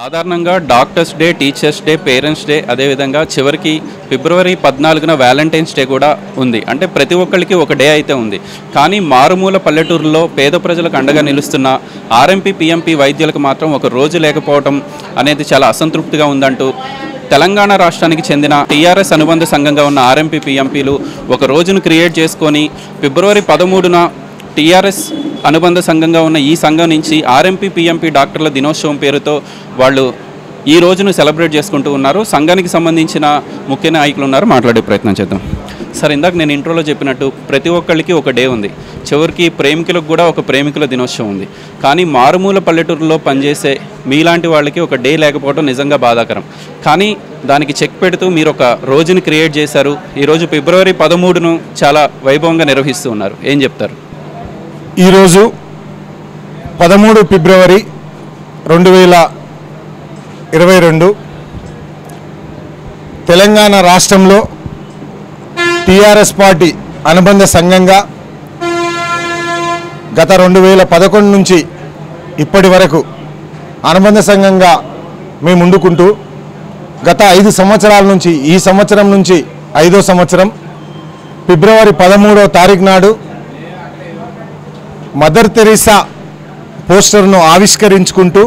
సాధారణంగా doctors day teachers day parents day అదేవిధంగా చివరికి ఫిబ్రవరి పద్నాలుగున వ్యాలంటైన్స్ డే కూడా ఉంది అంటే ప్రతి ఒక్కరికి ఒక డే అయితే ఉంది కానీ మారుమూల పల్లెటూరులో పేద ప్రజలకు అండగా నిలుస్తున్న ఆర్ఎంపీ పిఎంపీ వైద్యులకు మాత్రం ఒక రోజు లేకపోవడం అనేది చాలా అసంతృప్తిగా ఉందంటూ తెలంగాణ రాష్ట్రానికి చెందిన టీఆర్ఎస్ అనుబంధ సంఘంగా ఉన్న ఆర్ఎంపీ పిఎంపీలు ఒక రోజును క్రియేట్ చేసుకొని ఫిబ్రవరి పదమూడున టీఆర్ఎస్ అనుబంధ సంఘంగా ఉన్న ఈ సంఘం నుంచి ఆర్ఎంపీ పిఎంపీ డాక్టర్ల దినోత్సవం పేరుతో వాళ్ళు ఈ రోజును సెలబ్రేట్ చేసుకుంటూ ఉన్నారు సంఘానికి సంబంధించిన ముఖ్య నాయకులు ఉన్నారు మాట్లాడే ప్రయత్నం చేద్దాం సార్ ఇందాక నేను ఇంట్రోలో చెప్పినట్టు ప్రతి ఒక్కళ్ళకి ఒక డే ఉంది చివరికి ప్రేమికులకు కూడా ఒక ప్రేమికుల దినోత్సవం ఉంది కానీ మారుమూల పల్లెటూరులో పనిచేసే మీలాంటి వాళ్ళకి ఒక డే లేకపోవడం నిజంగా బాధాకరం కానీ దానికి చెక్ పెడుతూ మీరు ఒక రోజుని క్రియేట్ చేశారు ఈరోజు ఫిబ్రవరి పదమూడును చాలా వైభవంగా నిర్వహిస్తూ ఉన్నారు ఏం చెప్తారు ఈరోజు పదమూడు ఫిబ్రవరి రెండు వేల ఇరవై రెండు తెలంగాణ రాష్ట్రంలో టీఆర్ఎస్ పార్టీ అనుబంధ సంఘంగా గత రెండు వేల పదకొండు నుంచి ఇప్పటి వరకు అనుబంధ సంఘంగా మేము ముందుకుంటూ గత ఐదు సంవత్సరాల నుంచి ఈ సంవత్సరం నుంచి ఐదో సంవత్సరం ఫిబ్రవరి పదమూడో తారీఖు నాడు మదర్ తెరీసా పోస్టర్ను ఆవిష్కరించుకుంటూ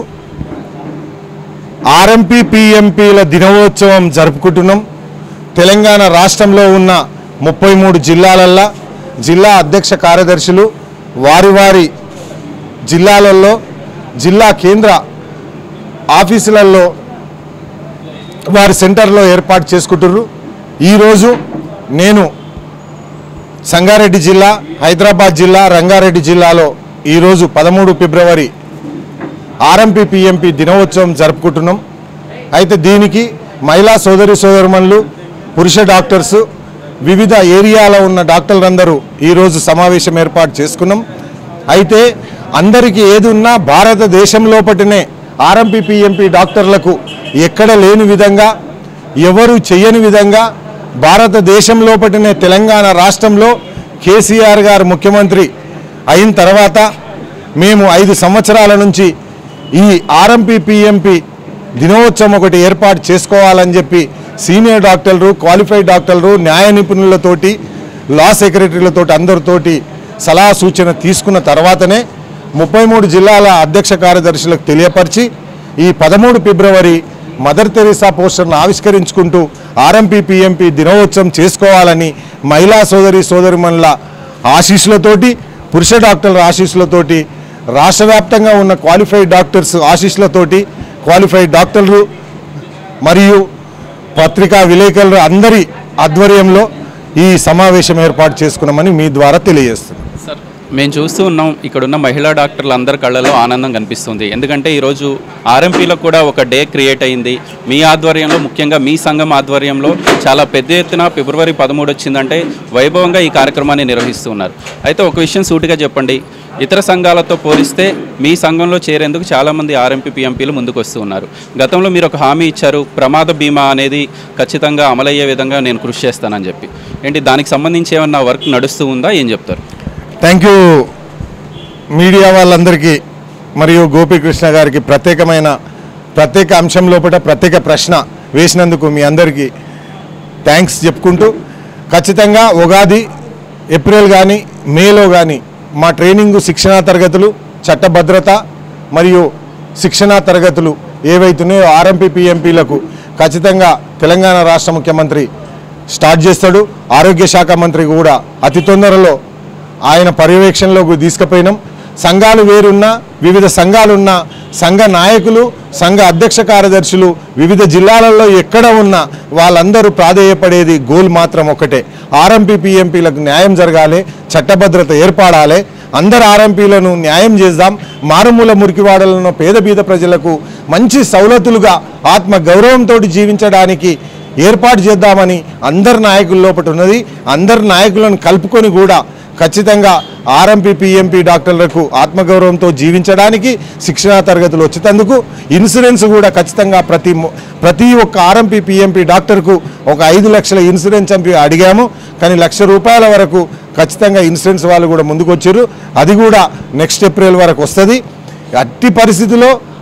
ఆర్ఎంపీ పిఎంపీల దినోత్సవం జరుపుకుంటున్నాం తెలంగాణ రాష్ట్రంలో ఉన్న ముప్పై మూడు జిల్లాలల్లో జిల్లా అధ్యక్ష కార్యదర్శులు వారి వారి జిల్లాలలో జిల్లా కేంద్ర ఆఫీసులలో వారి సెంటర్లో ఏర్పాటు చేసుకుంటున్నారు ఈరోజు నేను సంగారెడ్డి జిల్లా హైదరాబాద్ జిల్లా రంగారెడ్డి జిల్లాలో ఈరోజు పదమూడు ఫిబ్రవరి ఆర్ఎంపీ పిఎంపీ దినోత్సవం జరుపుకుంటున్నాం అయితే దీనికి మహిళా సోదరి సోదరుమణులు పురుష డాక్టర్స్ వివిధ ఏరియాలో ఉన్న డాక్టర్లందరూ ఈరోజు సమావేశం ఏర్పాటు చేసుకున్నాం అయితే అందరికీ ఏది ఉన్నా భారతదేశం లోపటినే ఆర్ఎంపీ పిఎంపీ డాక్టర్లకు ఎక్కడ లేని విధంగా ఎవరు చేయని విధంగా భారతదేశం లోపటినే తెలంగాణ రాష్ట్రంలో కేసీఆర్ గారు ముఖ్యమంత్రి అయిన తర్వాత మేము ఐదు సంవత్సరాల నుంచి ఈ ఆర్ఎంపీ పిఎంపి దినోత్సవం ఒకటి ఏర్పాటు చేసుకోవాలని చెప్పి సీనియర్ డాక్టర్లు క్వాలిఫైడ్ డాక్టర్లు న్యాయ నిపుణులతోటి లా సెక్రటరీలతోటి అందరితోటి సలహా సూచన తీసుకున్న తర్వాతనే ముప్పై మూడు జిల్లాల అధ్యక్ష కార్యదర్శులకు తెలియపరిచి ఈ పదమూడు ఫిబ్రవరి మదర్ తెరీసా పోస్టర్ను ఆవిష్కరించుకుంటూ ఆర్ఎంపీ పిఎంపీ దినోత్సవం చేసుకోవాలని మహిళా సోదరి సోదరిమణుల ఆశీస్సులతోటి పురుష డాక్టర్ల ఆశీస్సులతోటి రాష్ట్ర వ్యాప్తంగా ఉన్న క్వాలిఫైడ్ డాక్టర్స్ ఆశీస్సులతోటి క్వాలిఫైడ్ డాక్టర్లు మరియు పత్రికా విలేకరులు అందరి ఆధ్వర్యంలో ఈ సమావేశం ఏర్పాటు చేసుకున్నామని మీ ద్వారా తెలియజేస్తున్నాం సార్ మేము చూస్తూ ఉన్నాం ఇక్కడున్న మహిళా డాక్టర్లు అందరి కళ్ళలో ఆనందం కనిపిస్తుంది ఎందుకంటే ఈరోజు ఆర్ఎంపీలో కూడా ఒక డే క్రియేట్ అయింది మీ ఆధ్వర్యంలో ముఖ్యంగా మీ సంఘం ఆధ్వర్యంలో చాలా పెద్ద ఎత్తున ఫిబ్రవరి పదమూడు వచ్చిందంటే వైభవంగా ఈ కార్యక్రమాన్ని నిర్వహిస్తూ ఉన్నారు అయితే ఒక విషయం సూటిగా చెప్పండి ఇతర సంఘాలతో పోలిస్తే మీ సంఘంలో చేరేందుకు చాలామంది ఆర్ఎంపీ పిఎంపీలు ముందుకు వస్తూ ఉన్నారు గతంలో మీరు ఒక హామీ ఇచ్చారు ప్రమాద బీమా అనేది ఖచ్చితంగా అమలయ్యే విధంగా నేను కృషి చేస్తానని చెప్పి ఏంటి దానికి సంబంధించి ఏమన్నా వర్క్ నడుస్తూ ఉందా ఏం చెప్తారు థ్యాంక్ యూ మీడియా వాళ్ళందరికీ మరియు గోపీకృష్ణ గారికి ప్రత్యేకమైన ప్రత్యేక అంశం లోపల ప్రత్యేక ప్రశ్న వేసినందుకు మీ అందరికీ థ్యాంక్స్ చెప్పుకుంటూ ఖచ్చితంగా ఉగాది ఏప్రిల్ కానీ మేలో కానీ మా ట్రైనింగ్ శిక్షణా తరగతులు చట్టభద్రత మరియు శిక్షణా తరగతులు ఏవైతున్నాయో ఆర్ఎంపీ పిఎంపీలకు ఖచ్చితంగా తెలంగాణ రాష్ట్ర ముఖ్యమంత్రి స్టార్ట్ చేస్తాడు ఆరోగ్య శాఖ మంత్రి కూడా అతి తొందరలో ఆయన పర్యవేక్షణలోకి తీసుకుపోయినాం సంఘాలు వేరున్నా వివిధ సంఘాలున్న సంఘ నాయకులు సంఘ అధ్యక్ష కార్యదర్శులు వివిధ జిల్లాలలో ఎక్కడ ఉన్నా వాళ్ళందరూ ప్రాధేయపడేది గోల్ మాత్రం ఒకటే ఆర్ఎంపీ పిఎంపీలకు న్యాయం జరగాలి చట్టభద్రత ఏర్పడాలి అందరు ఆర్ఎంపీలను న్యాయం చేద్దాం మారుమూల మురికివాడలను పేద బీద ప్రజలకు మంచి సౌలతులుగా ఆత్మ గౌరవంతో జీవించడానికి ఏర్పాటు చేద్దామని అందరి నాయకుల లోపల ఉన్నది అందరి నాయకులను కలుపుకొని కూడా ఖచ్చితంగా ఆర్ఎంపీ పిఎంపీ డాక్టర్లకు ఆత్మగౌరవంతో జీవించడానికి శిక్షణా తరగతులు వచ్చేందుకు ఇన్సూరెన్స్ కూడా ఖచ్చితంగా ప్రతి ము- ప్రతి ఒక్క ఆర్ఎంపీ పిఎంపీ డాక్టర్కు ఒక ఐదు లక్షల ఇన్సూరెన్స్ చంపి అడిగాము కానీ లక్ష రూపాయల వరకు ఖచ్చితంగా ఇన్సూరెన్స్ వాళ్ళు కూడా ముందుకు వచ్చారు అది కూడా నెక్స్ట్ ఏప్రిల్ వరకు వస్తుంది అట్టి పరిస్థితిలో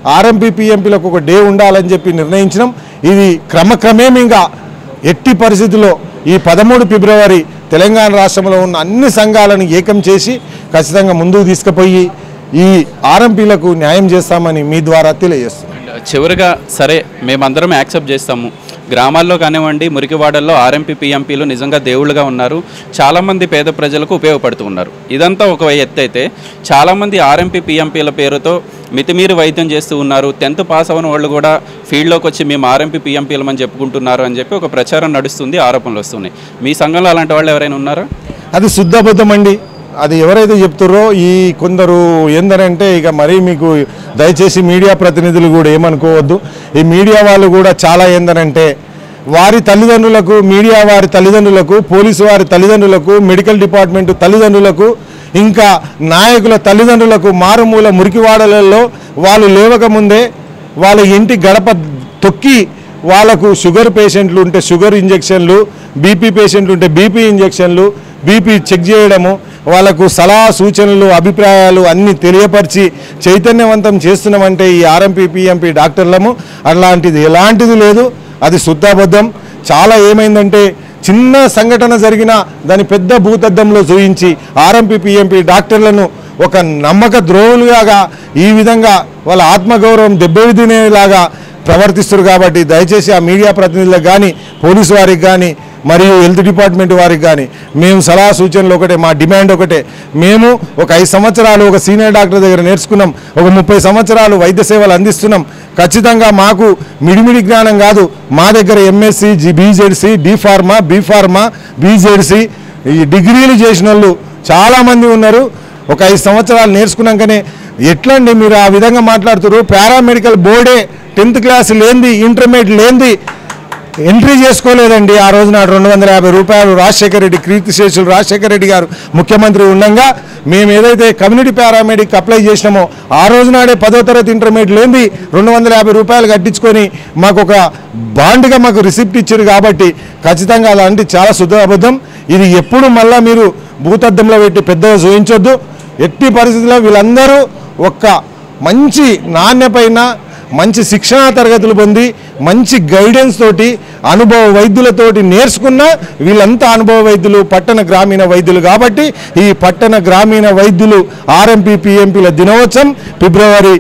ఆర్ఎంపీ పిఎంపీలకు ఒక డే ఉండాలని చెప్పి నిర్ణయించినాం ఇది క్రమక్రమేమిగా ఎట్టి పరిస్థితుల్లో ఈ పదమూడు ఫిబ్రవరి తెలంగాణ రాష్ట్రంలో ఉన్న అన్ని సంఘాలను ఏకం చేసి ఖచ్చితంగా ముందుకు తీసుకుపోయి ఈ ఆర్ఎంపీలకు న్యాయం చేస్తామని మీ ద్వారా తెలియజేస్తున్నాం చివరిగా సరే మేమందరం యాక్సెప్ట్ చేస్తాము గ్రామాల్లో కానివ్వండి మురికివాడల్లో ఆర్ఎంపీ పిఎంపీలు నిజంగా దేవుళ్ళుగా ఉన్నారు చాలామంది పేద ప్రజలకు ఉపయోగపడుతూ ఉన్నారు ఇదంతా ఒక ఎత్తు అయితే చాలామంది ఆర్ఎంపీ పిఎంపీల పేరుతో మితిమీరి వైద్యం చేస్తూ ఉన్నారు టెన్త్ పాస్ అవ్వని వాళ్ళు కూడా ఫీల్డ్లోకి వచ్చి మేము ఆర్ఎంపీ పిఎంపీలమని చెప్పుకుంటున్నారు అని చెప్పి ఒక ప్రచారం నడుస్తుంది ఆరోపణలు వస్తున్నాయి మీ సంఘంలో అలాంటి వాళ్ళు ఎవరైనా ఉన్నారా అది శుద్ధబద్ధం అండి అది ఎవరైతే చెప్తారో ఈ కొందరు ఏందనంటే ఇక మరీ మీకు దయచేసి మీడియా ప్రతినిధులు కూడా ఏమనుకోవద్దు ఈ మీడియా వాళ్ళు కూడా చాలా ఏందనంటే వారి తల్లిదండ్రులకు మీడియా వారి తల్లిదండ్రులకు పోలీసు వారి తల్లిదండ్రులకు మెడికల్ డిపార్ట్మెంట్ తల్లిదండ్రులకు ఇంకా నాయకుల తల్లిదండ్రులకు మారుమూల మురికివాడలలో వాళ్ళు లేవకముందే వాళ్ళ ఇంటి గడప తొక్కి వాళ్ళకు షుగర్ పేషెంట్లు ఉంటే షుగర్ ఇంజెక్షన్లు బీపీ పేషెంట్లు ఉంటే బీపీ ఇంజెక్షన్లు బీపీ చెక్ చేయడము వాళ్ళకు సలహా సూచనలు అభిప్రాయాలు అన్నీ తెలియపరిచి చైతన్యవంతం చేస్తున్నామంటే ఈ ఆర్ఎంపీ పిఎంపీ డాక్టర్లము అలాంటిది ఎలాంటిది లేదు అది శుద్ధాబద్ధం చాలా ఏమైందంటే చిన్న సంఘటన జరిగినా దాని పెద్ద భూతద్దంలో చూయించి ఆర్ఎంపీ పిఎంపీ డాక్టర్లను ఒక నమ్మక ద్రోహులుగా ఈ విధంగా వాళ్ళ ఆత్మగౌరవం దెబ్బతినేలాగా ప్రవర్తిస్తారు కాబట్టి దయచేసి ఆ మీడియా ప్రతినిధులకు కానీ పోలీసు వారికి కానీ మరియు హెల్త్ డిపార్ట్మెంట్ వారికి కానీ మేము సలహా సూచనలు ఒకటే మా డిమాండ్ ఒకటే మేము ఒక ఐదు సంవత్సరాలు ఒక సీనియర్ డాక్టర్ దగ్గర నేర్చుకున్నాం ఒక ముప్పై సంవత్సరాలు వైద్య సేవలు అందిస్తున్నాం ఖచ్చితంగా మాకు మిడిమిడి జ్ఞానం కాదు మా దగ్గర ఎంఎస్సి జి BZC D pharma B pharma BZC ఈ డిగ్రీలు చేసిన వాళ్ళు చాలామంది ఉన్నారు ఒక ఐదు సంవత్సరాలు నేర్చుకున్నాకనే ఎట్లండి మీరు ఆ విధంగా మాట్లాడుతారు పారామెడికల్ బోర్డే టెన్త్ క్లాస్ లేనిది ఇంటర్మీడియట్ లేనిది ఎంట్రీ చేసుకోలేదండి ఆ రోజున రెండు వందల యాభై రూపాయలు రాజశేఖర రెడ్డి కీర్తిశేషులు రాజశేఖర రెడ్డి గారు ముఖ్యమంత్రి ఉండగా మేము ఏదైతే కమ్యూనిటీ పారామెడిక్ అప్లై చేసినామో ఆ రోజు నాడే పదో తరగతి ఇంటర్మీడియట్ లేనిది రెండు వందల యాభై రూపాయలు కట్టించుకొని మాకు ఒక బాండ్గా మాకు రిసిప్ట్ ఇచ్చారు కాబట్టి ఖచ్చితంగా అలాంటి చాలా శుద్ధ అబద్ధం ఇది ఎప్పుడు మళ్ళా మీరు భూతద్దంలో పెట్టి పెద్దగా చూపించొద్దు ఎట్టి పరిస్థితుల్లో వీళ్ళందరూ ఒక్క మంచి నాణ్యపైన మంచి శిక్షణా తరగతులు పొంది మంచి గైడెన్స్ తోటి అనుభవ వైద్యులతోటి నేర్చుకున్న వీళ్ళంతా అనుభవ వైద్యులు పట్టణ గ్రామీణ వైద్యులు కాబట్టి ఈ పట్టణ గ్రామీణ వైద్యులు ఆర్ఎంపీ పిఎంపీల దినోత్సవం ఫిబ్రవరి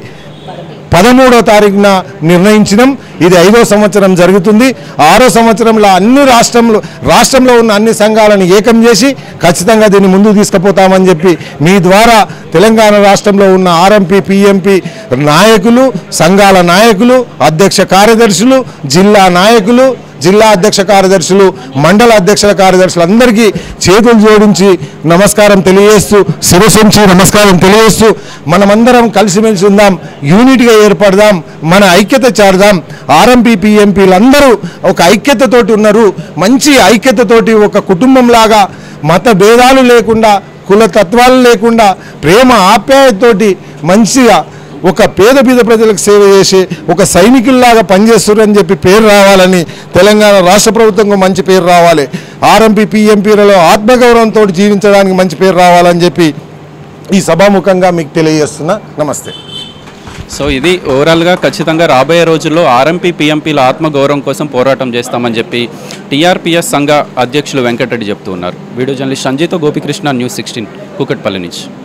పదమూడో తారీఖున నిర్ణయించినాం ఇది ఐదో సంవత్సరం జరుగుతుంది ఆరో సంవత్సరంలో అన్ని రాష్ట్రంలో రాష్ట్రంలో ఉన్న అన్ని సంఘాలను ఏకం చేసి ఖచ్చితంగా దీన్ని ముందుకు తీసుకుపోతామని చెప్పి మీ ద్వారా తెలంగాణ రాష్ట్రంలో ఉన్న ఆర్ఎంపీ పిఎంపీ నాయకులు సంఘాల నాయకులు అధ్యక్ష కార్యదర్శులు జిల్లా నాయకులు జిల్లా అధ్యక్ష కార్యదర్శులు మండల అధ్యక్షుల కార్యదర్శులు అందరికీ చేతులు జోడించి నమస్కారం తెలియజేస్తూ శిరసించి నమస్కారం తెలియజేస్తూ మనమందరం కలిసిమెలిసి ఉందాం యూనిట్గా ఏర్పడదాం మన ఐక్యత చేరదాం ఆర్ఎంపీ పిఎంపీలు అందరూ ఒక ఐక్యతతోటి ఉన్నారు మంచి ఐక్యతతోటి ఒక కుటుంబంలాగా మత భేదాలు లేకుండా కుల తత్వాలు లేకుండా ప్రేమ ఆప్యాయతతోటి మంచిగా ఒక పేద బీద ప్రజలకు సేవ చేసి ఒక సైనికుల్లాగా పనిచేస్తున్నారని చెప్పి పేరు రావాలని తెలంగాణ రాష్ట్ర ప్రభుత్వంకు మంచి పేరు రావాలి ఆర్ఎంపీ పిఎంపీలలో ఆత్మగౌరవంతో జీవించడానికి మంచి పేరు రావాలని చెప్పి ఈ సభాముఖంగా మీకు తెలియజేస్తున్నా నమస్తే సో ఇది ఓవరాల్గా ఖచ్చితంగా రాబోయే రోజుల్లో ఆర్ఎంపీ పిఎంపీల ఆత్మగౌరవం కోసం పోరాటం చేస్తామని చెప్పి టీఆర్పీఎస్ సంఘ అధ్యక్షులు వెంకటరెడ్డి చెప్తూ ఉన్నారు వీడియో జర్నలిస్ట్ సంజయ్తో గోపికృష్ణ న్యూస్ సిక్స్టీన్ కూకట్పల్లి నుంచి